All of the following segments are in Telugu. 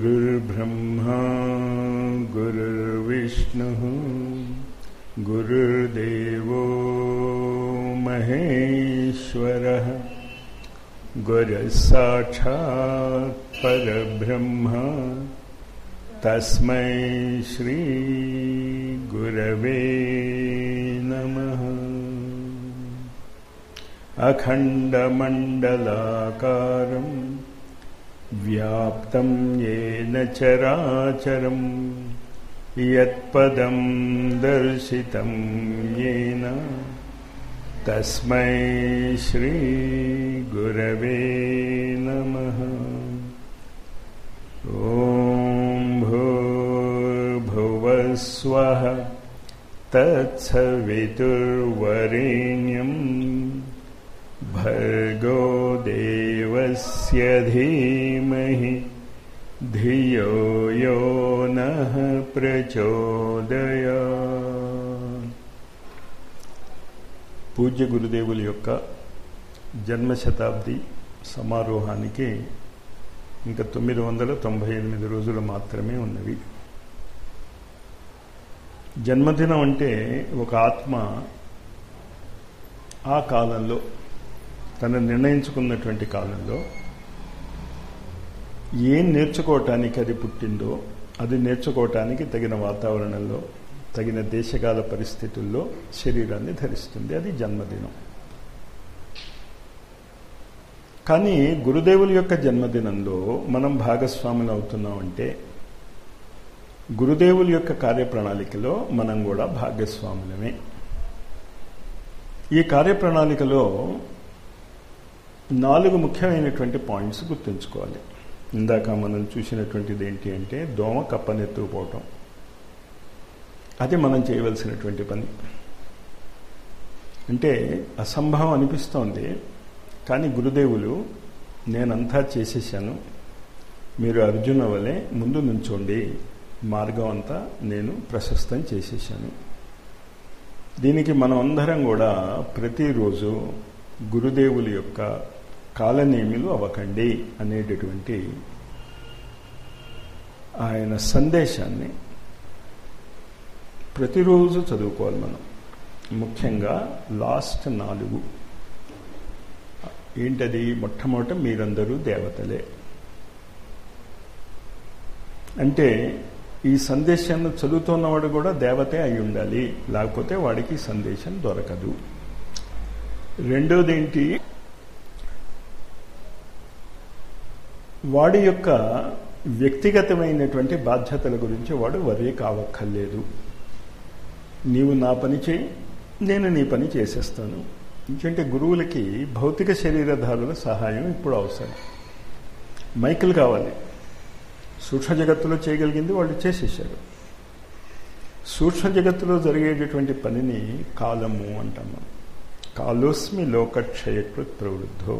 गुरुर्ब्रह्मा गुरुर्विष्णुः गुरुर्देवो महेश्वरः गुरुः साक्षात् परब्रह्म तस्मै श्रीगुरवे नमः अखण्डमण्डलाकारम् व्याप्तं येन चराचरम् यत्पदं दर्शितं येन तस्मै श्रीगुरवे नमः ॐ भूर्भुवस्वः तत्सवितुर्वरेण्यम् भर्गो देवस्य धीमहि धियो यो नः ప్రచోదయా పూజ్య గురుదేవుల యొక్క జన్మశతాబ్ది సమారోహానికి ఇంకా తొమ్మిది వందల తొంభై ఎనిమిది రోజులు మాత్రమే ఉన్నవి జన్మదినం అంటే ఒక ఆత్మ ఆ కాలంలో తను నిర్ణయించుకున్నటువంటి కాలంలో ఏం నేర్చుకోవటానికి అది పుట్టిందో అది నేర్చుకోవటానికి తగిన వాతావరణంలో తగిన దేశకాల పరిస్థితుల్లో శరీరాన్ని ధరిస్తుంది అది జన్మదినం కానీ గురుదేవుల యొక్క జన్మదినంలో మనం భాగస్వాములు అవుతున్నామంటే గురుదేవుల యొక్క కార్యప్రణాళికలో మనం కూడా భాగస్వాములమే ఈ కార్యప్రణాళికలో నాలుగు ముఖ్యమైనటువంటి పాయింట్స్ గుర్తుంచుకోవాలి ఇందాక మనం చూసినటువంటిది ఏంటి అంటే దోమ కప్పనెత్తుకుపోవటం అది మనం చేయవలసినటువంటి పని అంటే అసంభవం అనిపిస్తోంది కానీ గురుదేవులు నేనంతా చేసేసాను మీరు అర్జున వలె ముందు నుంచోండి మార్గం అంతా నేను ప్రశస్తం చేసేసాను దీనికి మనం అందరం కూడా ప్రతిరోజు గురుదేవుల యొక్క కాలనేమిలు అవ్వకండి అనేటటువంటి ఆయన సందేశాన్ని ప్రతిరోజు చదువుకోవాలి మనం ముఖ్యంగా లాస్ట్ నాలుగు ఏంటది మొట్టమొదట మీరందరూ దేవతలే అంటే ఈ సందేశాన్ని చదువుతున్నవాడు కూడా దేవతే అయి ఉండాలి లేకపోతే వాడికి సందేశం దొరకదు రెండోది ఏంటి వాడి యొక్క వ్యక్తిగతమైనటువంటి బాధ్యతల గురించి వాడు వర్రీ కావక్కర్లేదు నీవు నా పని చేయి నేను నీ పని చేసేస్తాను ఎందుకంటే గురువులకి భౌతిక శరీరధారుల సహాయం ఇప్పుడు అవసరం మైకులు కావాలి సూక్ష్మ జగత్తులో చేయగలిగింది వాళ్ళు చేసేసారు సూక్ష్మ జగత్తులో జరిగేటటువంటి పనిని కాలము అంటాం కాలోస్మి లోకక్షయకృత్ ప్రవృద్ధో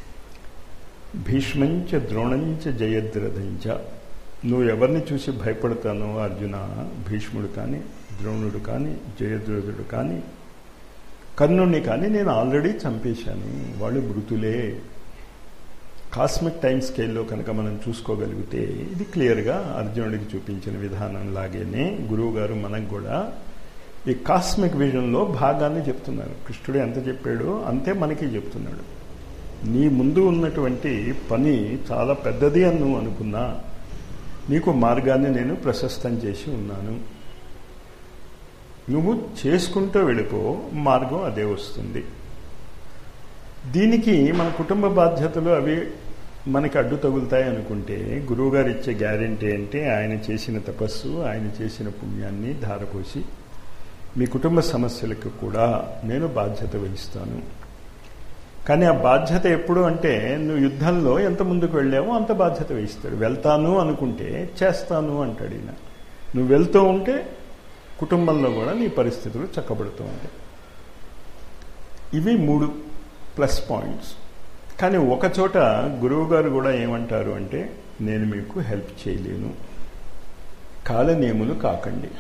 భీష్మంచ ద్రోణంచ జయద్రథంచ నువ్వు ఎవరిని చూసి భయపడతానో అర్జున భీష్ముడు కానీ ద్రోణుడు కానీ జయద్రథుడు కానీ కర్ణుణ్ణి కానీ నేను ఆల్రెడీ చంపేశాను వాళ్ళు మృతులే కాస్మిక్ టైం స్కేల్లో కనుక మనం చూసుకోగలిగితే ఇది క్లియర్గా అర్జునుడికి చూపించిన విధానం లాగేనే గురువు గారు మనకు కూడా ఈ కాస్మిక్ విజన్లో భాగాన్ని చెప్తున్నారు కృష్ణుడు ఎంత చెప్పాడో అంతే మనకి చెప్తున్నాడు నీ ముందు ఉన్నటువంటి పని చాలా పెద్దది అని నువ్వు అనుకున్నా నీకు మార్గాన్ని నేను ప్రశస్తం చేసి ఉన్నాను నువ్వు చేసుకుంటూ వెళ్ళిపో మార్గం అదే వస్తుంది దీనికి మన కుటుంబ బాధ్యతలు అవి మనకి అడ్డు తగులుతాయి అనుకుంటే గురువుగారు ఇచ్చే గ్యారంటీ అంటే ఆయన చేసిన తపస్సు ఆయన చేసిన పుణ్యాన్ని ధారపోసి మీ కుటుంబ సమస్యలకు కూడా నేను బాధ్యత వహిస్తాను కానీ ఆ బాధ్యత ఎప్పుడు అంటే నువ్వు యుద్ధంలో ఎంత ముందుకు వెళ్ళావో అంత బాధ్యత వహిస్తాడు వెళ్తాను అనుకుంటే చేస్తాను అంటాడు ఈయన నువ్వు వెళ్తూ ఉంటే కుటుంబంలో కూడా నీ పరిస్థితులు చక్కబడుతూ ఉంటాయి ఇవి మూడు ప్లస్ పాయింట్స్ కానీ ఒక చోట గురువు గారు కూడా ఏమంటారు అంటే నేను మీకు హెల్ప్ చేయలేను కాలనేములు కాకండి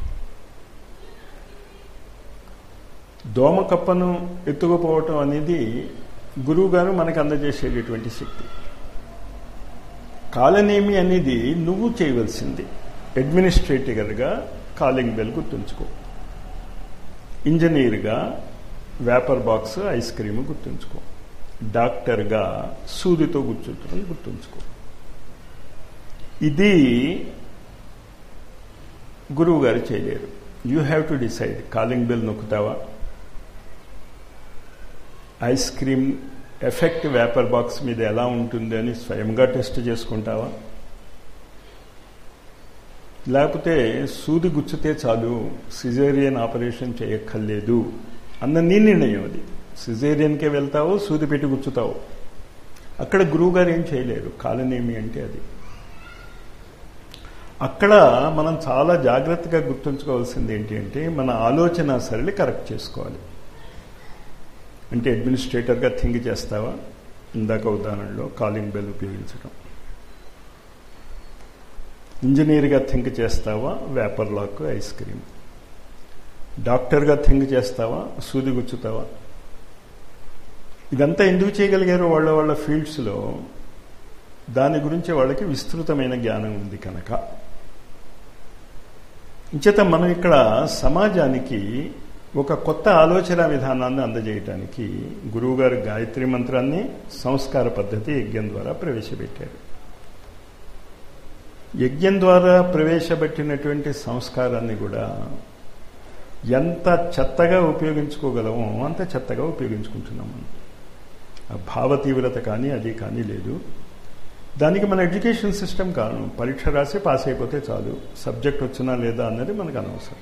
దోమకప్పను ఎత్తుకుపోవటం అనేది గురువు గారు మనకు అందజేసేటటువంటి శక్తి కాలనేమి అనేది నువ్వు చేయవలసింది అడ్మినిస్ట్రేటివ్గా కాలింగ్ బెల్ గుర్తుంచుకో ఇంజనీర్గా వేపర్ బాక్స్ ఐస్ క్రీమ్ గుర్తుంచుకో డాక్టర్గా సూదితో కూర్చుంటారని గుర్తుంచుకో ఇది గురువు గారు చేయలేరు you have to decide calling bell నొక్కుతావా ice cream effect vapour box మీద ఎలా ఉంటుంది అని స్వయంగా టెస్ట్ చేసుకుంటావా లేకపోతే సూది గుచ్చితే చాలు సిజేరియన్ ఆపరేషన్ చేయక్కర్లేదు అన్న నీ నిర్ణయం అది సిజేరియన్కే వెళ్తావు సూది పెట్టి గుచ్చుతావు అక్కడ గురువుగారు ఏం చేయలేరు కాలనేమి అంటే అది అక్కడ మనం చాలా జాగ్రత్తగా గుర్తుంచుకోవాల్సింది ఏంటి అంటే మన ఆలోచన సరళి కరెక్ట్ చేసుకోవాలి అంటే అడ్మినిస్ట్రేటర్గా థింక్ చేస్తావా ఇందాక ఉదాహరణలో కాలింగ్ బెల్ ఉపయోగించడం ఇంజనీర్గా థింక్ చేస్తావా వేపర్ లాక్ ఐస్ క్రీమ్ డాక్టర్గా థింక్ చేస్తావా సూది గుచ్చుతావా ఇదంతా ఎందుకు చేయగలిగారు వాళ్ళ వాళ్ళ ఫీల్డ్స్లో దాని గురించి వాళ్ళకి విస్తృతమైన జ్ఞానం ఉంది కనుక ఇంచేత మనం ఇక్కడ సమాజానికి ఒక కొత్త ఆలోచన విధానాన్ని అందజేయటానికి గురువుగారు గాయత్రి మంత్రాన్ని సంస్కార పద్ధతి యజ్ఞం ద్వారా ప్రవేశపెట్టారు యజ్ఞం ద్వారా ప్రవేశపెట్టినటువంటి సంస్కారాన్ని కూడా ఎంత చెత్తగా ఉపయోగించుకోగలమో అంత చెత్తగా ఉపయోగించుకుంటున్నాం మనం ఆ భావ తీవ్రత కానీ అది కానీ లేదు దానికి మన ఎడ్యుకేషన్ సిస్టమ్ కాను పరీక్ష రాసి పాస్ అయిపోతే చాలు సబ్జెక్ట్ వచ్చినా లేదా అన్నది మనకు అనవసరం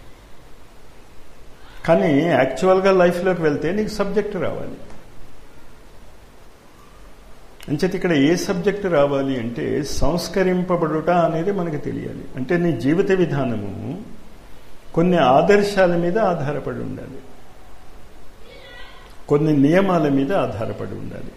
కానీ యాక్చువల్గా లైఫ్లోకి వెళ్తే నీకు సబ్జెక్ట్ రావాలి అంచేత ఇక్కడ ఏ సబ్జెక్ట్ రావాలి అంటే సంస్కరింపబడుట అనేది మనకు తెలియాలి అంటే నీ జీవిత విధానము కొన్ని ఆదర్శాల మీద ఆధారపడి ఉండాలి కొన్ని నియమాల మీద ఆధారపడి ఉండాలి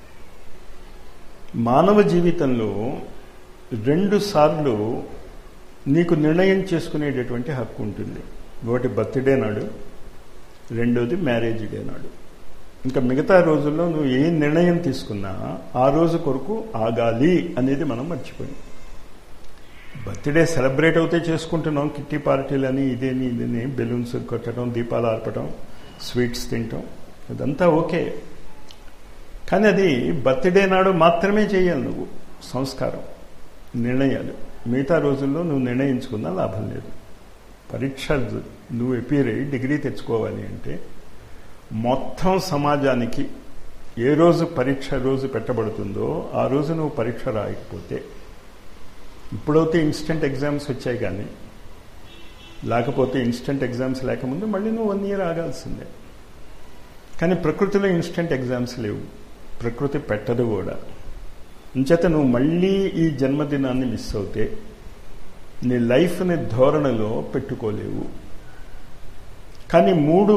మానవ జీవితంలో రెండు సార్లు నీకు నిర్ణయం చేసుకునేటటువంటి హక్కు ఉంటుంది ఒకటి బర్త్డే నాడు రెండోది మ్యారేజ్ డే నాడు ఇంకా మిగతా రోజుల్లో నువ్వు ఏ నిర్ణయం తీసుకున్నా ఆ రోజు కొరకు ఆగాలి అనేది మనం మర్చిపోయాం బర్త్డే సెలబ్రేట్ అవుతే చేసుకుంటున్నాం కిట్టి పార్టీలని ఇదేని ఇదని బెలూన్స్ కొట్టడం దీపాలు ఆర్పడం స్వీట్స్ తినటం అదంతా ఓకే కానీ అది బర్త్డే నాడు మాత్రమే చేయాలి నువ్వు సంస్కారం నిర్ణయాలు మిగతా రోజుల్లో నువ్వు నిర్ణయించుకున్నా లాభం లేదు పరీక్ష నువ్వు ఎపీర్ అయ్యి డిగ్రీ తెచ్చుకోవాలి అంటే మొత్తం సమాజానికి ఏ రోజు పరీక్ష రోజు పెట్టబడుతుందో ఆ రోజు నువ్వు పరీక్ష రాయకపోతే ఇప్పుడైతే ఇన్స్టెంట్ ఎగ్జామ్స్ వచ్చాయి కానీ లేకపోతే ఇన్స్టెంట్ ఎగ్జామ్స్ లేకముందు మళ్ళీ నువ్వు వన్ ఇయర్ ఆగాల్సిందే కానీ ప్రకృతిలో ఇన్స్టెంట్ ఎగ్జామ్స్ లేవు ప్రకృతి పెట్టదు కూడా ఇంచేత నువ్వు మళ్ళీ ఈ జన్మదినాన్ని మిస్ అవుతే నీ లైఫ్ని ధోరణిలో పెట్టుకోలేవు కానీ మూడు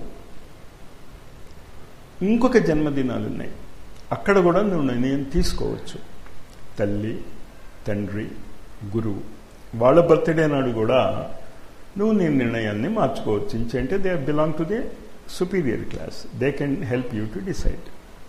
ఇంకొక జన్మదినాలు ఉన్నాయి అక్కడ కూడా నువ్వు నిర్ణయం తీసుకోవచ్చు తల్లి తండ్రి గురువు వాళ్ళ బర్త్డే నాడు కూడా నువ్వు నీ నిర్ణయాన్ని మార్చుకోవచ్చు ఇంకంటే they belong to the superior class they can help you to decide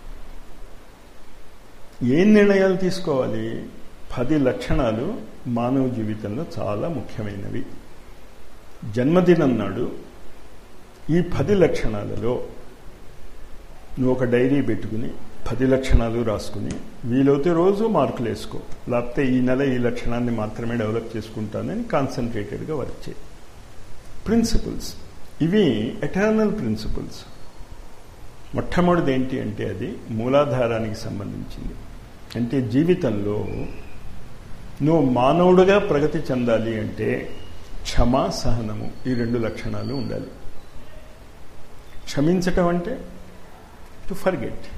ఏం నిర్ణయాలు తీసుకోవాలి పది లక్షణాలు మానవ జీవితంలో చాలా ముఖ్యమైనవి జన్మదినం నాడు ఈ పది లక్షణాలలో నువ్వు ఒక డైరీ పెట్టుకుని పది లక్షణాలు రాసుకుని వీలైతే రోజు మార్కులు వేసుకో లేకపోతే ఈ నెల ఈ లక్షణాన్ని మాత్రమే డెవలప్ చేసుకుంటానని కాన్సన్ట్రేటెడ్గా వర్క్ చేయి ప్రిన్సిపల్స్ ఇవి ఎటర్నల్ ప్రిన్సిపల్స్ మొట్టమొదటిది ఏంటి అంటే అది మూలాధారానికి సంబంధించింది అంటే జీవితంలో నువ్వు మానవుడుగా ప్రగతి చెందాలి అంటే క్షమ సహనము ఈ రెండు లక్షణాలు ఉండాలి క్షమించటం అంటే టు ఫర్గెట్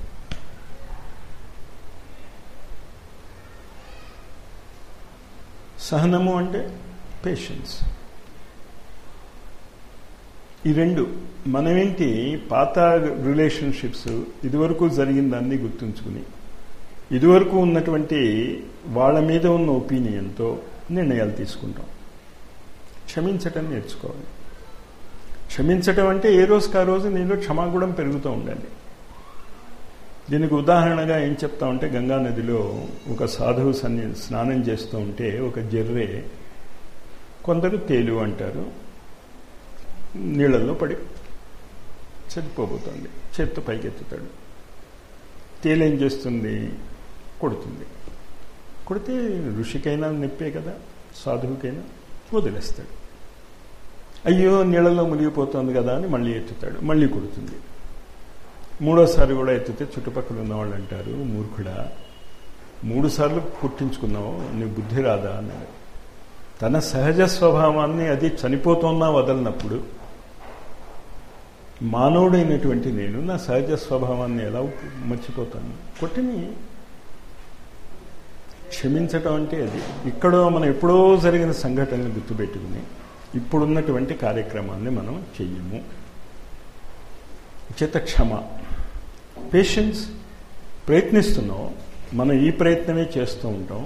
సహనము అంటే పేషెన్స్ ఈ రెండు మనమేంటి పాత రిలేషన్షిప్స్ ఇదివరకు జరిగిన దాన్ని గుర్తుంచుకుని ఇదివరకు ఉన్నటువంటి వాళ్ళ మీద ఉన్న ఒపీనియన్తో నిర్ణయాలు తీసుకుంటాం క్షమించటం నేర్చుకోవాలి క్షమించటం అంటే ఏ రోజుకి ఆ రోజు నీలో క్షమాగుణం పెరుగుతూ ఉండాలి దీనికి ఉదాహరణగా ఏం చెప్తా ఉంటే గంగా నదిలో ఒక సాధువు సన్ని స్నానం చేస్తూ ఉంటే ఒక జర్రే కొందరు తేలు అంటారు నీళ్ళల్లో పడి చనిపోబోతుంది చేత్తో పైకెత్తుతాడు తేలేం చేస్తుంది కొడుతుంది కొడితే ఋషికైనా నొప్పే కదా సాధువుకైనా వదిలేస్తాడు అయ్యో నీళ్ళలో మునిగిపోతుంది కదా అని మళ్ళీ ఎత్తుతాడు మళ్ళీ కొడుతుంది మూడోసారి కూడా ఎత్తితే చుట్టుపక్కల ఉన్నవాళ్ళు అంటారు మూర్ఖుడా మూడు సార్లు పుట్టించుకున్నావు నీ బుద్ధి రాదా అన్నాడు తన సహజ స్వభావాన్ని అది చనిపోతున్నా వదలనప్పుడు మానవుడైనటువంటి నేను నా సహజ స్వభావాన్ని ఎలా మర్చిపోతాను కొట్టిని క్షమించటం అంటే అది ఇక్కడ మనం ఎప్పుడో జరిగిన సంఘటనలు గుర్తుపెట్టుకుని ఇప్పుడున్నటువంటి కార్యక్రమాన్ని మనం చెయ్యము చేత క్షమ పేషెన్స్ ప్రయత్నిస్తున్నాం మనం ఈ ప్రయత్నమే చేస్తూ ఉంటాం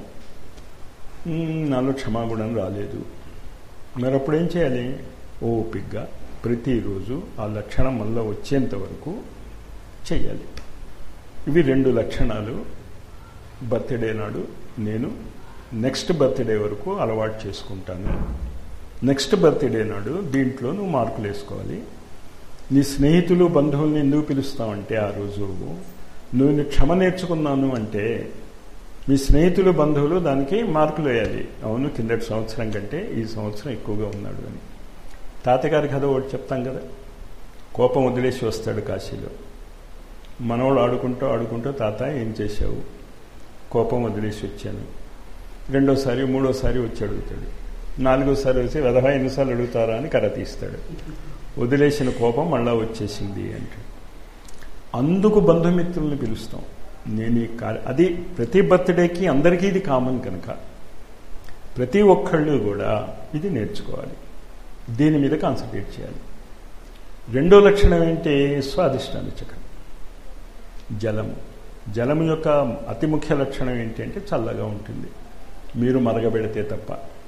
నాలో క్షమాగుణం రాలేదు మరి అప్పుడు ఏం చేయాలి ఓపిగ్గా ప్రతిరోజు ఆ లక్షణం మనలో వచ్చేంత వరకు చెయ్యాలి ఇవి రెండు లక్షణాలు బర్త్డే నాడు నేను నెక్స్ట్ బర్త్డే వరకు అలవాటు చేసుకుంటాను నెక్స్ట్ బర్త్డే నాడు దీంట్లో నువ్వు మార్కులు వేసుకోవాలి నీ స్నేహితులు బంధువుల్ని ఎందుకు పిలుస్తావంటే ఆ రోజు నువ్వు క్షమ నేర్చుకున్నాను అంటే మీ స్నేహితులు బంధువులు దానికి మార్కులు వేయాలి అవును కిందటి సంవత్సరం కంటే ఈ సంవత్సరం ఎక్కువగా ఉన్నాడు అని తాతగారి కథ ఒకటి చెప్తాం కదా కోపం వదిలేసి వస్తాడు కాశీలో మనవాడు ఆడుకుంటూ ఆడుకుంటూ తాత ఏం చేశావు కోపం వదిలేసి వచ్చాను రెండోసారి మూడోసారి వచ్చి అడుగుతాడు నాలుగోసారి వచ్చి వెధవా ఎన్నిసార్లు అడుగుతారా అని కర్ర తీస్తాడు వదిలేసిన కోపం మళ్ళా వచ్చేసింది అంటాడు అందుకు బంధుమిత్రుల్ని పిలుస్తాం నేను ఈ అది ప్రతి బర్త్డేకి అందరికీ ఇది కామన్ కనుక ప్రతి ఒక్కళ్ళు కూడా ఇది నేర్చుకోవాలి దీని మీద కాన్సన్ట్రేట్ చేయాలి రెండో లక్షణం ఏంటి స్వాదిష్టాన చక్రం జలము జలము యొక్క అతి ముఖ్య లక్షణం ఏంటి అంటే చల్లగా ఉంటుంది మీరు మరగబెడితే తప్ప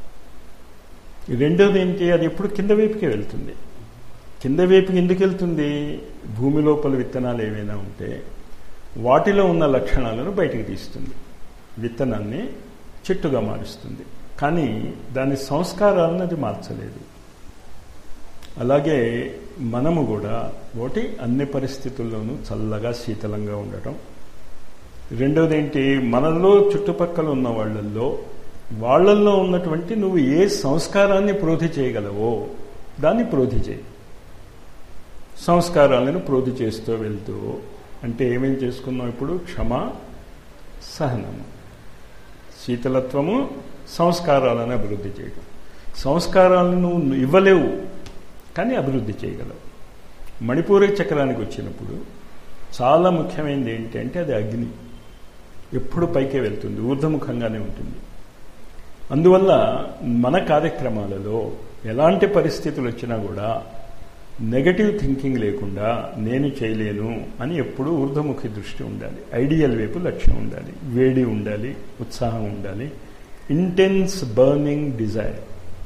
రెండోది ఏంటి అది ఎప్పుడు కింద వైపుకే వెళ్తుంది కింద వైపుకి ఎందుకు వెళ్తుంది భూమి లోపల విత్తనాలు ఏవైనా ఉంటే వాటిలో ఉన్న లక్షణాలను బయటికి తీస్తుంది విత్తనాన్ని చెట్టుగా మారుస్తుంది కానీ దాని సంస్కారాలను అది మార్చలేదు అలాగే మనము కూడా ఒకటి అన్ని పరిస్థితుల్లోనూ చల్లగా శీతలంగా ఉండటం రెండోది ఏంటి మనలో చుట్టుపక్కల ఉన్న వాళ్ళల్లో వాళ్ళల్లో ఉన్నటువంటి నువ్వు ఏ సంస్కారాన్ని ప్రోధి చేయగలవో దాన్ని ప్రోధి చేయి సంస్కారాలను ప్రోధి చేస్తూ వెళ్తూ అంటే ఏమేం చేసుకున్నాం ఇప్పుడు క్షమ సహనము శీతలత్వము సంస్కారాలను అభివృద్ధి చేయడం సంస్కారాలను నువ్వు ఇవ్వలేవు కానీ అభివృద్ధి చేయగలవు మణిపూర చక్రానికి వచ్చినప్పుడు చాలా ముఖ్యమైనది ఏంటి అంటే అది అగ్ని ఎప్పుడు పైకే వెళ్తుంది ఊర్ధముఖంగానే ఉంటుంది అందువల్ల మన కార్యక్రమాలలో ఎలాంటి పరిస్థితులు వచ్చినా కూడా నెగటివ్ థింకింగ్ లేకుండా నేను చేయలేను అని ఎప్పుడూ ఊర్ధముఖి దృష్టి ఉండాలి ఐడియల్ వైపు లక్ష్యం ఉండాలి వేడి ఉండాలి ఉత్సాహం ఉండాలి ఇంటెన్స్ బర్నింగ్ డిజైర్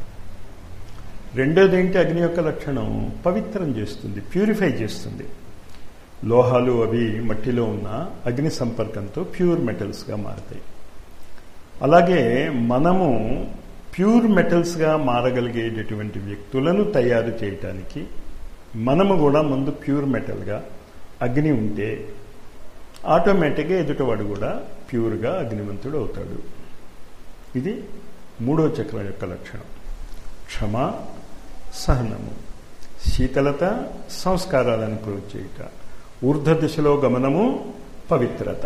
రెండోది ఏంటి అగ్ని యొక్క లక్షణం పవిత్రం చేస్తుంది ప్యూరిఫై చేస్తుంది లోహాలు అవి మట్టిలో ఉన్న అగ్ని సంపర్కంతో ప్యూర్ మెటల్స్గా మారుతాయి అలాగే మనము ప్యూర్ మెటల్స్గా మారగలిగేటటువంటి వ్యక్తులను తయారు చేయటానికి మనము కూడా ముందు ప్యూర్ మెటల్గా అగ్ని ఉంటే ఆటోమేటిక్గా ఎదుటివాడు కూడా ప్యూర్గా అగ్నివంతుడు అవుతాడు ఇది మూడో చక్రం యొక్క లక్షణం క్షమ సహనము శీతలత సంస్కారాలను ప్రూవ్ చేయుట ఊర్ధ దిశలో గమనము పవిత్రత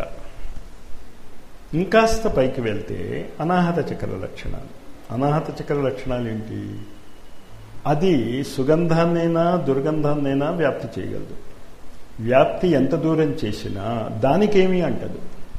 ఇంకాస్త పైకి వెళ్తే అనాహత చక్ర లక్షణాలు అనాహత చక్ర లక్షణాలు ఏంటి అది సుగంధాన్నైనా దుర్గంధాన్నైనా వ్యాప్తి చేయగలదు వ్యాప్తి ఎంత దూరం చేసినా దానికేమీ అంటదు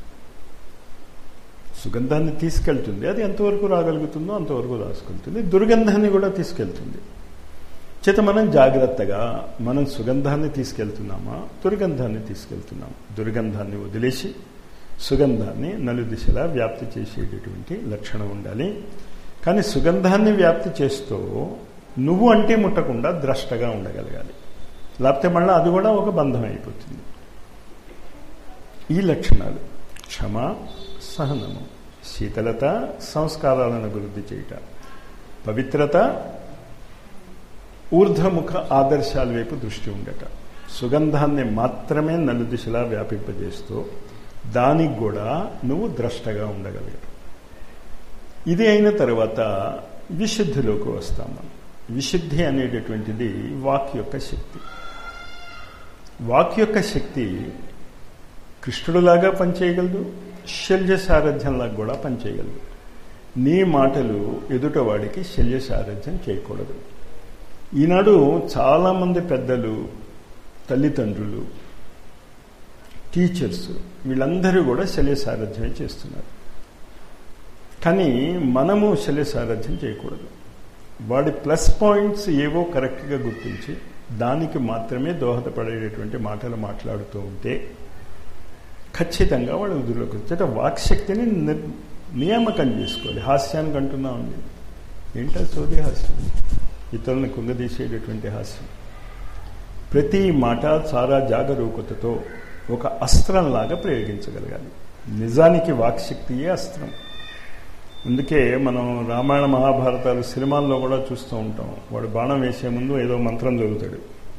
సుగంధాన్ని తీసుకెళ్తుంది అది ఎంతవరకు రాగలుగుతుందో అంతవరకు రాసుకెళ్తుంది దుర్గంధాన్ని కూడా తీసుకెళ్తుంది చేత మనం జాగ్రత్తగా మనం సుగంధాన్ని తీసుకెళ్తున్నామా దుర్గంధాన్ని తీసుకెళ్తున్నామా దుర్గంధాన్ని వదిలేసి సుగంధాన్ని నలు దిశలా వ్యాప్తి చేసేటటువంటి లక్షణం ఉండాలి కానీ సుగంధాన్ని వ్యాప్తి చేస్తూ నువ్వు అంటే ముట్టకుండా ద్రష్టగా ఉండగలగాలి లేకపోతే మళ్ళీ అది కూడా ఒక బంధం అయిపోతుంది ఈ లక్షణాలు క్షమ సహనము శీతలత సంస్కారాలను అభివృద్ధి చేయుట పవిత్రత ఊర్ధ్వముఖ ఆదర్శాల వైపు దృష్టి ఉండట సుగంధాన్ని మాత్రమే నలుదిశలా వ్యాపింపజేస్తూ దానికి కూడా నువ్వు ద్రష్టగా ఉండగలిగావు ఇది అయిన తర్వాత విశుద్ధిలోకి వస్తాం మనం విశుద్ధి అనేటటువంటిది వాక్ యొక్క శక్తి వాక్ యొక్క శక్తి కృష్ణుడులాగా పనిచేయగలదు శల్య సారథ్యంలాగా కూడా పనిచేయగలదు నీ మాటలు ఎదుటవాడికి శల్య సారథ్యం చేయకూడదు ఈనాడు చాలామంది పెద్దలు తల్లిదండ్రులు టీచర్స్ వీళ్ళందరూ కూడా శల్య సారథ్యమే చేస్తున్నారు కానీ మనము శల్య సారథ్యం చేయకూడదు వాడి ప్లస్ పాయింట్స్ ఏవో కరెక్ట్గా గుర్తించి దానికి మాత్రమే దోహదపడేటటువంటి మాటలు మాట్లాడుతూ ఉంటే ఖచ్చితంగా వాడు వృద్ధిలోకి వచ్చేట వాక్శక్తిని నియామకం చేసుకోవాలి హాస్యానికి అంటున్నా ఉంది ఏంటో సోది హాస్యం ఇతరులను కుంగదీసేటటువంటి హాస్యం ప్రతి మాట చాలా జాగరూకతతో ఒక అస్త్రంలాగా ప్రయోగించగలగాలి నిజానికి వాక్శక్తియే అస్త్రం అందుకే మనం రామాయణ మహాభారతాలు సినిమాల్లో కూడా చూస్తూ ఉంటాం వాడు బాణం వేసే ముందు ఏదో మంత్రం చదువుతాడు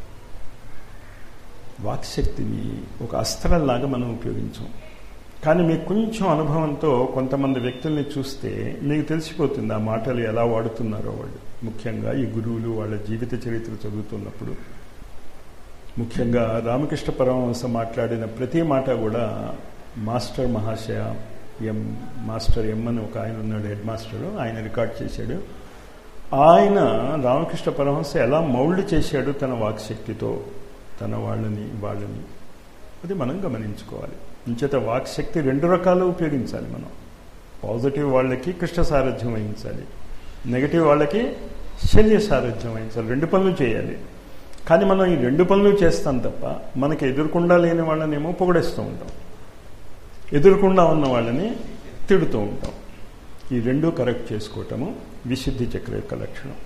వాక్శక్తిని ఒక అస్త్రంలాగా మనం ఉపయోగించాం కానీ మీకు కొంచెం అనుభవంతో కొంతమంది వ్యక్తుల్ని చూస్తే మీకు తెలిసిపోతుంది ఆ మాటలు ఎలా వాడుతున్నారో వాళ్ళు ముఖ్యంగా ఈ గురువులు వాళ్ళ జీవిత చరిత్ర చదువుతున్నప్పుడు ముఖ్యంగా రామకృష్ణ పరమహంస మాట్లాడిన ప్రతి మాట కూడా మాస్టర్ మహాశయ ఎం మాస్టర్ ఎం అని ఒక ఆయన ఉన్నాడు హెడ్ మాస్టర్ ఆయన రికార్డ్ చేశాడు ఆయన రామకృష్ణ పరమహంస ఎలా మౌల్డ్ చేశాడు తన వాక్శక్తితో తన వాళ్ళని వాళ్ళని అది మనం గమనించుకోవాలి ఇంచేత వాక్శక్తి రెండు రకాలు ఉపయోగించాలి మనం పాజిటివ్ వాళ్ళకి కృష్ణ సారథ్యం వహించాలి నెగటివ్ వాళ్ళకి శల్య సారథ్యం వహించాలి రెండు పనులు చేయాలి కానీ మనం ఈ రెండు పనులు చేస్తాం తప్ప మనకి ఎదుర్కొండా లేని వాళ్ళనేమో పొగడేస్తూ ఉంటాం ఎదుర్కొండా ఉన్న వాళ్ళని తిడుతూ ఉంటాం ఈ రెండు కరెక్ట్ చేసుకోవటము విశుద్ధి చక్ర యొక్క లక్షణం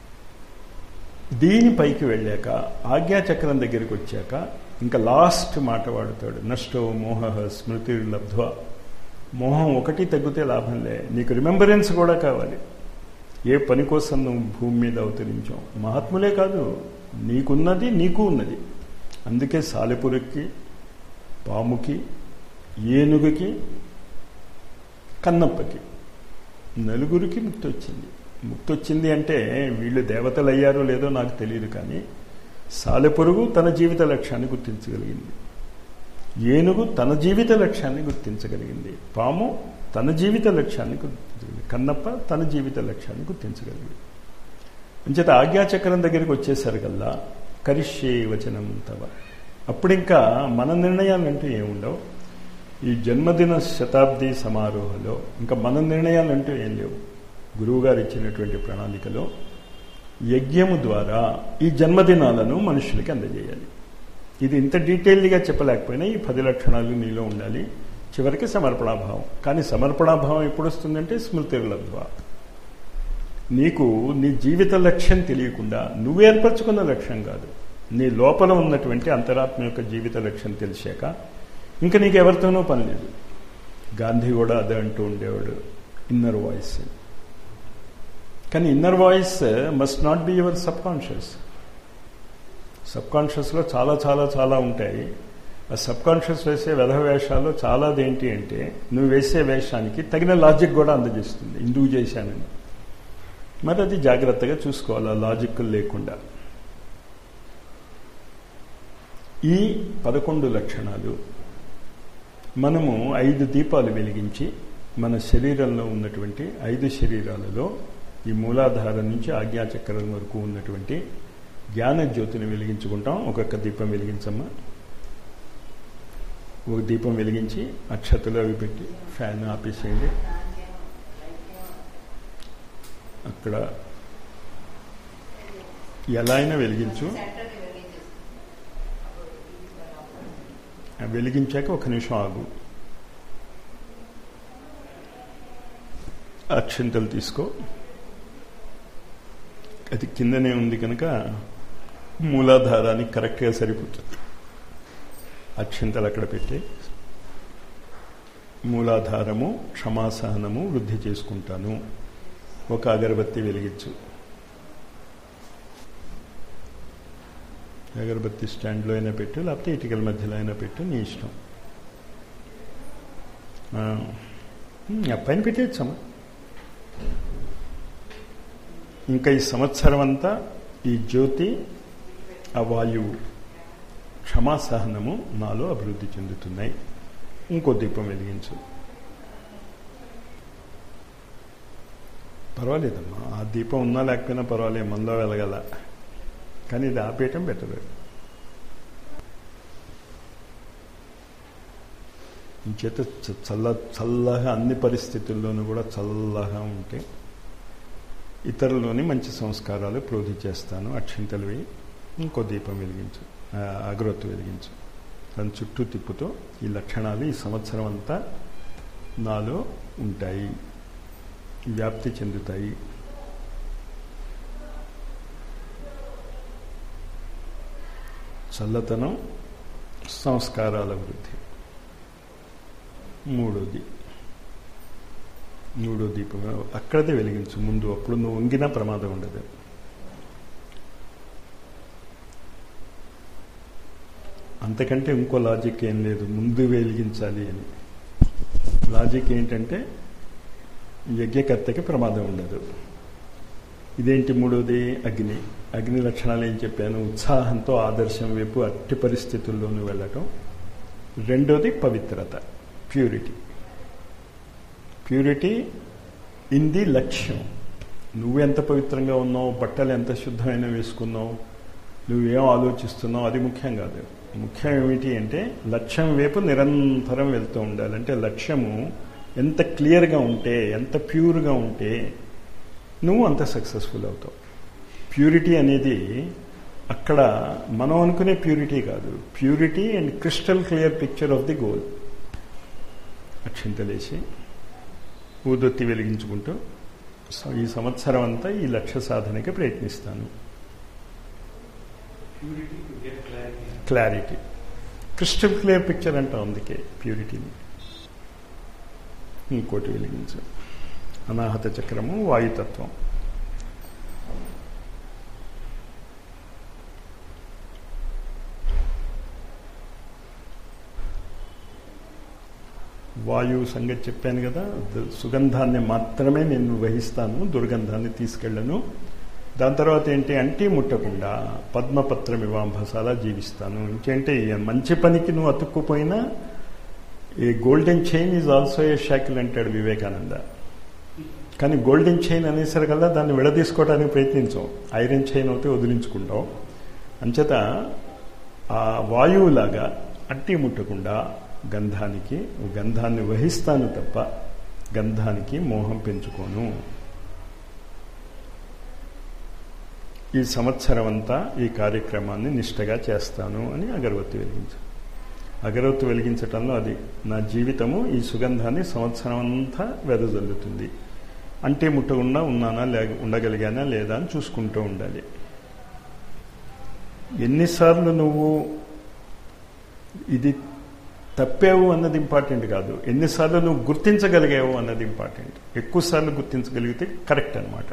దీని పైకి వెళ్ళాక ఆజ్ఞాచక్రం దగ్గరికి వచ్చాక ఇంకా లాస్ట్ మాట వాడుతాడు నష్టో మోహ స్మృతి లబ్ధ్వ మోహం ఒకటి తగ్గితే లాభం లే నీకు రిమెంబరెన్స్ కూడా కావాలి ఏ పని కోసం నువ్వు భూమి మీద అవతరించావు మహాత్ములే కాదు నీకున్నది నీకు ఉన్నది అందుకే సాలెపురికి పాముకి ఏనుగుకి కన్నప్పకి నలుగురికి ముక్తి వచ్చింది ముక్తి వచ్చింది అంటే వీళ్ళు దేవతలు అయ్యారో లేదో నాకు తెలియదు కానీ సాలెపురుగు తన జీవిత లక్ష్యాన్ని గుర్తించగలిగింది ఏనుగు తన జీవిత లక్ష్యాన్ని గుర్తించగలిగింది పాము తన జీవిత లక్ష్యాన్ని గుర్తించగలిగింది కన్నప్ప తన జీవిత లక్ష్యాన్ని గుర్తించగలిగింది అంచేత ఆజ్ఞాచక్రం దగ్గరికి వచ్చేసరికల్లా కరిష్యే వచనం తవ అప్పుడింకా మన నిర్ణయాలంటూ ఏముండవు ఈ జన్మదిన శతాబ్ది సమారోహలో ఇంకా మన నిర్ణయాలంటూ ఏం లేవు గురువుగారు ఇచ్చినటువంటి ప్రణాళికలో యజ్ఞము ద్వారా ఈ జన్మదినాలను మనుషులకి అందజేయాలి ఇది ఇంత డీటెయిల్డ్గా చెప్పలేకపోయినా ఈ పది లక్షణాలు నీలో ఉండాలి చివరికి సమర్పణాభావం కానీ సమర్పణాభావం ఎప్పుడు వస్తుందంటే స్మృతిర్లబ్ధ్వ నీకు నీ జీవిత లక్ష్యం తెలియకుండా నువ్వు ఏర్పరచుకున్న లక్ష్యం కాదు నీ లోపల ఉన్నటువంటి అంతరాత్మ యొక్క జీవిత లక్ష్యం తెలిసాక ఇంకా నీకు ఎవరితోనూ పని లేదు గాంధీ కూడా అదే అంటూ ఉండేవాడు ఇన్నర్ వాయిస్ కానీ inner voice must not be your subconscious సబ్ కాన్షియస్లో చాలా చాలా చాలా ఉంటాయి ఆ సబ్ కాన్షియస్ వేసే వెధ వేషాల్లో చాలాది ఏంటి అంటే నువ్వు వేసే వేషానికి తగిన లాజిక్ కూడా అందజేస్తుంది ఇందుకు చేశానని మరి అది జాగ్రత్తగా చూసుకోవాలి ఆ లాజిక్ లేకుండా ఈ పదకొండు లక్షణాలు మనము ఐదు దీపాలు వెలిగించి మన శరీరంలో ఉన్నటువంటి ఐదు శరీరాలలో ఈ మూలాధారం నుంచి ఆజ్ఞాచక్రం వరకు ఉన్నటువంటి జ్ఞాన జ్యోతిని వెలిగించుకుంటాం ఒక్కొక్క దీపం వెలిగించమ్మా ఒక దీపం వెలిగించి అక్షతలు అవి పెట్టి ఫ్యాన్ ఆపేసేయండి అక్కడ ఎలా అయినా వెలిగించు వెలిగించాక ఒక నిమిషం ఆగు అక్షింతలు తీసుకో అది కిందనే ఉంది కనుక మూలాధారానికి కరెక్ట్గా సరిపోతుంది అక్షింతలు అక్కడ పెట్టి మూలాధారము క్షమాసహనము వృద్ధి చేసుకుంటాను ఒక అగరబత్తి వెలిగించు అగరబత్తి స్టాండ్లో అయినా పెట్టు లేకపోతే ఇటుకల మధ్యలో అయినా పెట్టు నీ ఇష్టం ఆ, ఉమ్, ఆ పైన పెట్టేయచ్చమ్మా ఇంకా ఈ సంవత్సరం అంతా ఈ జ్యోతి ఆ వాయువు క్షమాసహనము నాలో అభివృద్ధి చెందుతున్నాయి ఇంకో దీపం వెలిగించు పర్వాలేదమ్మా ఆ దీపం ఉన్నా లేకపోయినా పర్వాలేదు మనలో వెలగల కానీ ఇది ఆపేయటం బెటర్ ఇంచేత చ- చల్ల చల్లగా అన్ని పరిస్థితుల్లోనూ కూడా చల్లగా ఉంటే ఇతరులని మంచి సంస్కారాలు ప్రోధి చేస్తాను అక్షింతలు వేయి ఇంకో దీపం వెలిగించు ఆ, అగరొత్తు వెలిగించు దాని చుట్టూ తిప్పుతో ఈ లక్షణాలు ఈ సంవత్సరం అంతా నాలో ఉంటాయి వ్యాప్తి చెందుతాయి చల్లతనం సంస్కారాల వృద్ధి మూడోది మూడో దీపం అక్కడదే వెలిగించు ముందు అప్పుడు నువ్వు వంగినా ప్రమాదం ఉండదు అంతకంటే ఇంకో లాజిక్ ఏం లేదు ముందు వెలిగించాలి అని లాజిక్ ఏంటంటే యజ్ఞకర్తకి ప్రమాదం ఉండదు ఇదేంటి మూడోది అగ్ని అగ్ని లక్షణాలు ఏం చెప్పాను ఉత్సాహంతో ఆదర్శం వైపు అట్టి పరిస్థితుల్లోనూ వెళ్ళటం రెండోది పవిత్రత ప్యూరిటీ ప్యూరిటీ ఇన్ ది లక్ష్యం నువ్వెంత పవిత్రంగా ఉన్నావు బట్టలు ఎంత శుద్ధమైన వేసుకున్నావు నువ్వేం ఆలోచిస్తున్నావు అది ముఖ్యం కాదు ముఖ్యం ఏమిటి అంటే లక్ష్యం వైపు నిరంతరం వెళ్తూ ఉండాలి అంటే లక్ష్యము ఎంత క్లియర్గా ఉంటే ఎంత ప్యూర్గా ఉంటే నువ్వు అంత సక్సెస్ఫుల్ అవుతావు ప్యూరిటీ అనేది అక్కడ మనం అనుకునే ప్యూరిటీ కాదు purity and crystal clear picture of the goal అక్షింతలేసి ఊదొత్తి వెలిగించుకుంటూ సో ఈ సంవత్సరం అంతా ఈ లక్ష్య సాధనకి ప్రయత్నిస్తాను Purity to get clarity. Clarity crystal clear picture అంటాం అందుకే ప్యూరిటీని ఇంకోటి వెలిగించు అనాహత చక్రము వాయుతత్వం వాయువు సంగతి చెప్పాను కదా ద- సుగంధాన్ని మాత్రమే నేను వహిస్తాను దుర్గంధాన్ని తీసుకెళ్ళను దాని తర్వాత ఏంటి అంటి ముట్టకుండా పద్మపత్రం ఇవాంభసాలా జీవిస్తాను ఇంకేంటి ఈ మంచి పనికి నువ్వు అతుక్కుపోయినా ఈ golden chain is also a shackle అంటాడు వివేకానంద కానీ గోల్డెన్ చైన్ అనేసరికల్లా దాన్ని విడదీసుకోవడానికి ప్రయత్నించాం ఐరన్ చైన్ అయితే వదిలించుకుంటాం అంచేత ఆ వాయువులాగా అట్టి ముట్టకుండా గంధానికి గంధాన్ని వహిస్తాను తప్ప గంధానికి మోహం పెంచుకోను ఈ సంవత్సరం అంతా ఈ కార్యక్రమాన్ని నిష్టగా చేస్తాను అని అగరవత్తి వెలిగించాను అగరవత్తి వెలిగించటంలో అది నా జీవితము ఈ సుగంధాన్ని సంవత్సరం అంతా వెదజల్లుతుంది అంటే ముట్టకుండా ఉన్నానా లే ఉండగలిగానా లేదా అని చూసుకుంటూ ఉండాలి ఎన్నిసార్లు నువ్వు ఇది తప్పావు అన్నది ఇంపార్టెంట్ కాదు ఎన్నిసార్లు నువ్వు గుర్తించగలిగావు అన్నది ఇంపార్టెంట్ ఎక్కువసార్లు గుర్తించగలిగితే కరెక్ట్ అనమాట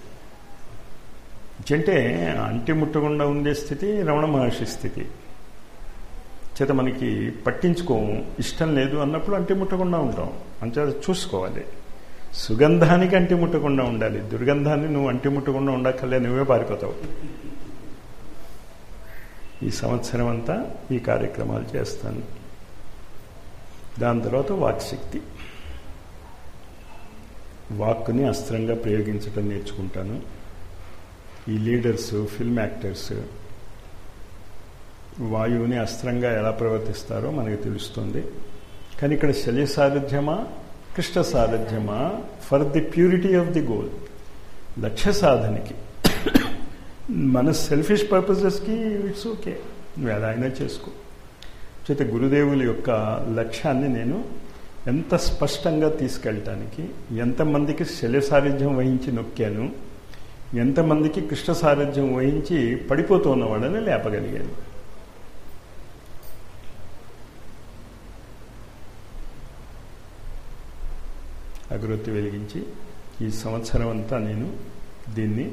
అంటే అంటి ముట్టకుండా ఉండే స్థితి రమణ మహర్షి స్థితి చేత మనకి పట్టించుకోము ఇష్టం లేదు అన్నప్పుడు అంటి ముట్టకుండా ఉంటాం అంతే చూసుకోవాలి సుగంధానికి అంటి ముట్టకుండా ఉండాలి దుర్గంధాన్ని నువ్వు అంటి ముట్టకుండా ఉండక్కర్లే నువ్వే పారిపోతావు ఈ సంవత్సరం అంతా ఈ కార్యక్రమాలు చేస్తాను దాని తర్వాత వాక్శక్తి వాక్కుని అస్త్రంగా ప్రయోగించడం నేర్చుకుంటాను ఈ లీడర్స్ ఫిల్మ్ యాక్టర్స్ వాయువుని అస్త్రంగా ఎలా ప్రవర్తిస్తారో మనకు తెలుస్తుంది కానీ ఇక్కడ శల్య సారథ్యమా కృష్ణ సారథ్యమా for the purity of the goal లక్ష్య సాధనకి మన సెల్ఫిష్ పర్పసెస్కి ఇట్స్ ఓకే నువ్వు ఎలా అయినా చేసుకో చేత గురుదేవుల యొక్క లక్ష్యాన్ని నేను ఎంత స్పష్టంగా తీసుకెళ్ళటానికి ఎంతమందికి శల్య సారథ్యం వహించి నొక్కాను ఎంతమందికి కృష్ణ సారథ్యం వహించి పడిపోతున్న వాళ్ళని లేపగలిగాను అగరొత్తి వెలిగించి ఈ సంవత్సరం అంతా నేను దీన్ని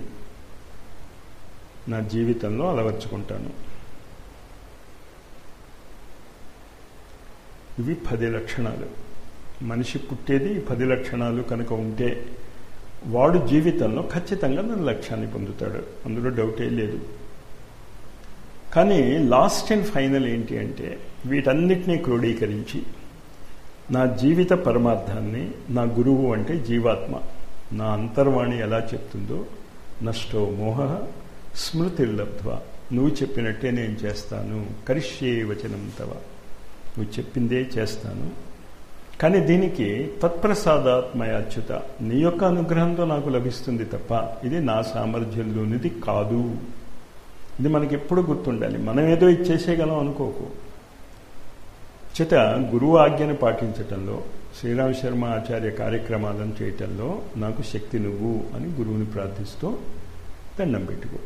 నా జీవితంలో అలవర్చుకుంటాను ఇవి పది లక్షణాలు మనిషి పుట్టేది ఈ పది లక్షణాలు కనుక ఉంటే వాడు జీవితంలో ఖచ్చితంగా నా లక్ష్యాన్ని పొందుతాడు అందులో డౌటే లేదు కానీ లాస్ట్ అండ్ ఫైనల్ ఏంటి అంటే వీటన్నిటినీ క్రోడీకరించి నా జీవిత పరమార్థాన్ని నా గురువు అంటే జీవాత్మ నా అంతర్వాణి ఎలా చెప్తుందో నష్టో మోహ స్మృతిర్లబ్ధ్వ నువ్వు చెప్పినట్టే నేను చేస్తాను కరిష్యే వచనం తవ నువ్వు చెప్పిందే చేస్తాను కానీ దీనికి తత్ప్రసాదాత్మయాచ్యుత నీ యొక్క అనుగ్రహంతో నాకు లభిస్తుంది తప్ప ఇది నా సామర్థ్యంలోనిది కాదు ఇది మనకి ఎప్పుడు గుర్తుండాలి మనం ఏదో ఇచ్చేసేయగలం అనుకోకు చేత గురువు ఆజ్ఞను పాటించటంలో శ్రీరామ్ శర్మ ఆచార్య కార్యక్రమాలను చేయటంలో నాకు శక్తి నువ్వు అని గురువుని ప్రార్థిస్తూ దండం పెట్టుకో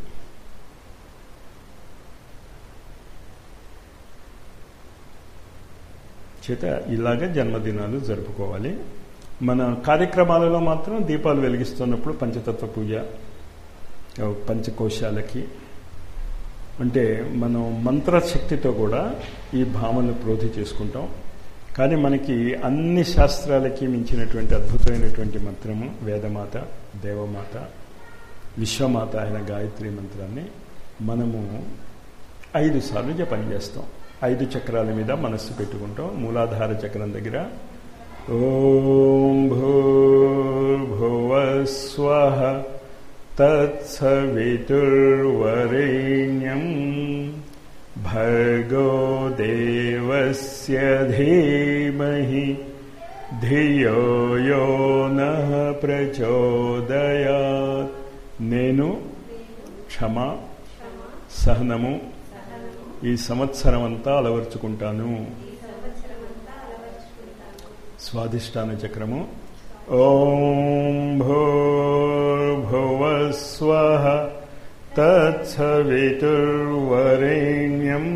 చేత ఇలాగ జన్మదినాలు జరుపుకోవాలి మన కార్యక్రమాలలో మాత్రం దీపాలు వెలిగిస్తున్నప్పుడు పంచతత్వ పూజ పంచకోశాలకి అంటే మనం మంత్రశక్తితో కూడా ఈ భావనను ప్రోధి చేసుకుంటాం కానీ మనకి అన్ని శాస్త్రాలకి మించినటువంటి అద్భుతమైనటువంటి మంత్రము వేదమాత దేవమాత విశ్వమాత అయిన గాయత్రి మంత్రాన్ని మనము ఐదు సార్లు జపం చేస్తాం ఐదు చక్రాల మీద మనస్సు పెట్టుకుంటాం మూలాధార చక్రం దగ్గర ఓం భూర్భువస్వ తత్సవితుర్వరేణ్యం భర్గో దేవస్య ధీమహి ధియో యో నః ప్రచోదయాత్ నేను క్షమ సహనము ఈ సంవత్సరం అంతా అలవర్చుకుంటాను స్వాధిష్టాన చక్రము ఓం భూర్భువస్వ తత్సవితుర్వరేణ్యం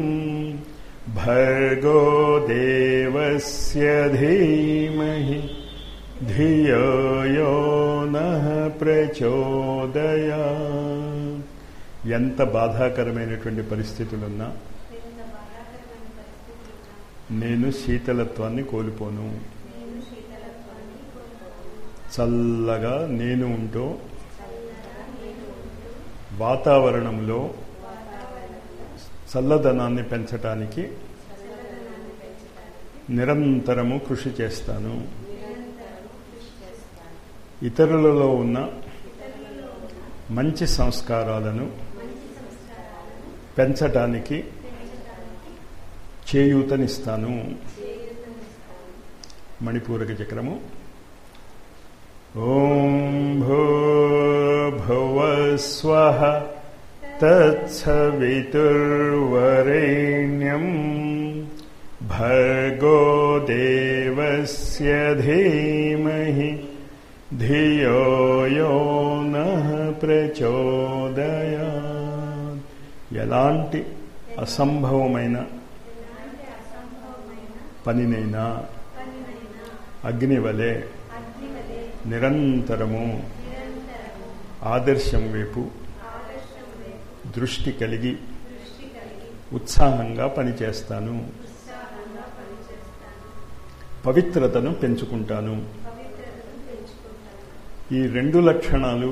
భర్గో దేవస్య ధీమహి ధియో యో నః ప్రచోదయా ఎంత బాధాకరమైనటువంటి పరిస్థితులున్నా నేను శీతలత్వాన్ని కోల్పోను చల్లగా నేను ఉంటూ వాతావరణంలో చల్లదనాన్ని పెంచటానికి నిరంతరము కృషి చేస్తాను ఇతరులలో ఉన్న మంచి సంస్కారాలను పెంచటానికి చేయూతనిస్తాను మణిపూరక చక్రము ఓం భూర్భువస్వ తత్సవితుర్వరేణ్యం భర్గో దేవస్య ధీమహి ధియో యో నః ప్రచోదయా ఎలాంటి అసంభవమైన పనినైనా అగ్ని వలె నిరంతరము ఆదర్శం వైపు దృష్టి కలిగి ఉత్సాహంగా పనిచేస్తాను పవిత్రతను పెంచుకుంటాను ఈ రెండు లక్షణాలు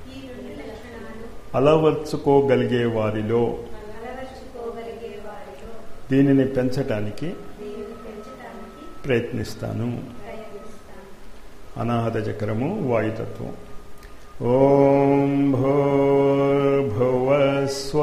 అలవర్చుకోగలిగే వారిలో దీనిని పెంచటానికి ప్రయత్నిస్తాను అనాహత చక్రము వాయుతత్వం ఓం భూర్భువస్వ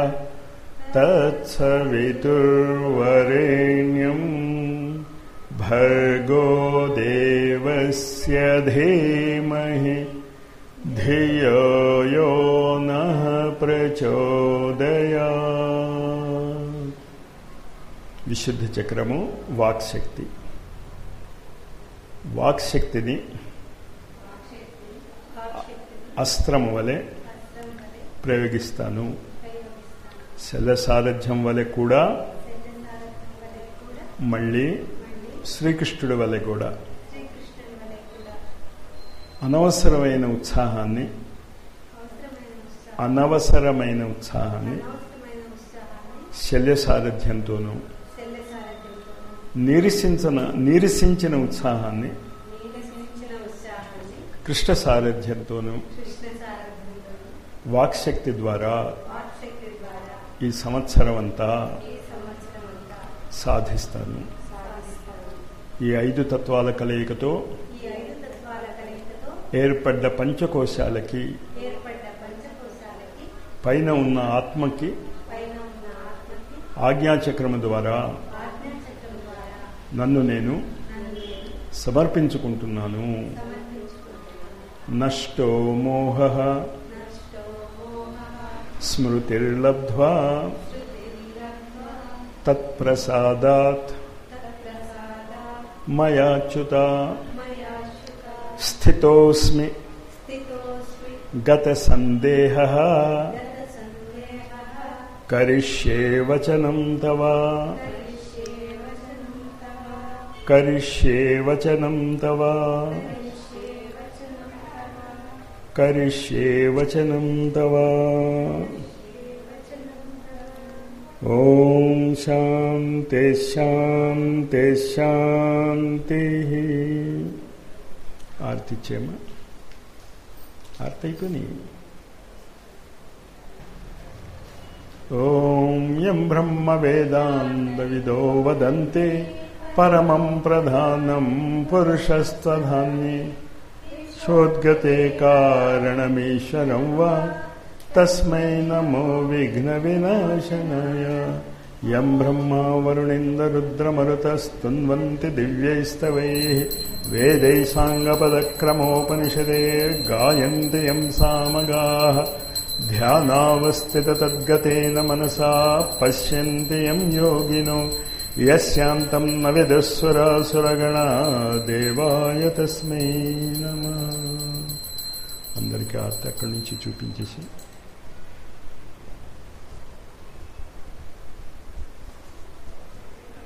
తత్సవితుర్వరేణ్యం భర్గో దేవస్య ధీమహి ధియో యో నః ప్రచోదయా విశుద్ధ చక్రము వాక్శక్తి వాక్శక్తిని అస్త్రము వలె ప్రయోగిస్తాను శల సారథ్యం వలె కూడా మళ్ళీ శ్రీకృష్ణుడి వలె కూడా అనవసరమైన ఉత్సాహాన్ని అవసరమైన ఉత్సాహం అనవసరమైన ఉత్సాహాన్ని అనవసరమైన ఉత్సాహాన్ని శల్య సారథ్యంతోనూ శల్య సారథ్యంతోనూ నిరసించిన నిరసించిన ఉత్సాహాన్ని నీరసించిన ఉత్సాహాన్ని కృష్ణ సారథ్యంతోనూ కృష్ణ సారథ్యంతోనూ వాక్శక్తి ద్వారా వాక్శక్తి ద్వారా ఈ సంవత్సరం అంతా ఈ సంవత్సరం అంతా సాధిస్తాను సాధిస్తాను ఈ ఐదు తత్వాల కలయికతో ఈ ఐదు తత్వాల కలయికతో ఏర్పడ్డ పంచకోశాలకి ఏర్పడ్డ పంచకోశాలకి పైన ఉన్న ఆత్మకి పైన ఉన్న ఆత్మకి ఆజ్ఞాచక్రము ద్వారా ఆజ్ఞాచక్రం ద్వారా నన్ను నేను నన్ను నేను సమర్పించుకుంటున్నాను సమర్పించుకుంటున్నాను నష్టో మోహ నష్టో మోహః స్మృతిర్లబ్ధ్వా శృతిర్లబ్ధ్వా తత్ప్రసాదాత్ తత్ప్రసాదాత్ మయాచ్యుత మయా శుకా స్థితోస్మి స్థితోస్మి గత సందేహ గత సందేహః కరిష్యే వచనం తవ కరిష్యే వచనం తవ కరిష్యే వచనం తవ కరిష్యే వచనం తవ కరిష్యే వచనం తవ వచనం ఓం శాంతి శాంతి శాంతి ఆర్తి చేమ ఆర్తి అయిపోయి ఓం యం బ్రహ్మ వేదాంత విదో వదంతే పరమం ప్రధానం పురుషస్తధాన్యే శోద్గతే కారణమీశ్వరం వా తస్మై నమో విఘ్న వినాశనాయ యం బ్రహ్మా వరుణేంద్రరుద్రమరుతస్తున్వంతి దివ్యైస్తవై వేదై సాంగపదక్రమోపనిషదే గాయంతి యం సామగాः ధ్యానావస్థితతద్గతేన మనసా పశ్యంతి యం యోగినో యస్యాంతం న విదుస్సురాసురగణా దేవాయ తస్మై నమ అందరికీ ఆర్త అక్కడి నుంచి చూపించేసి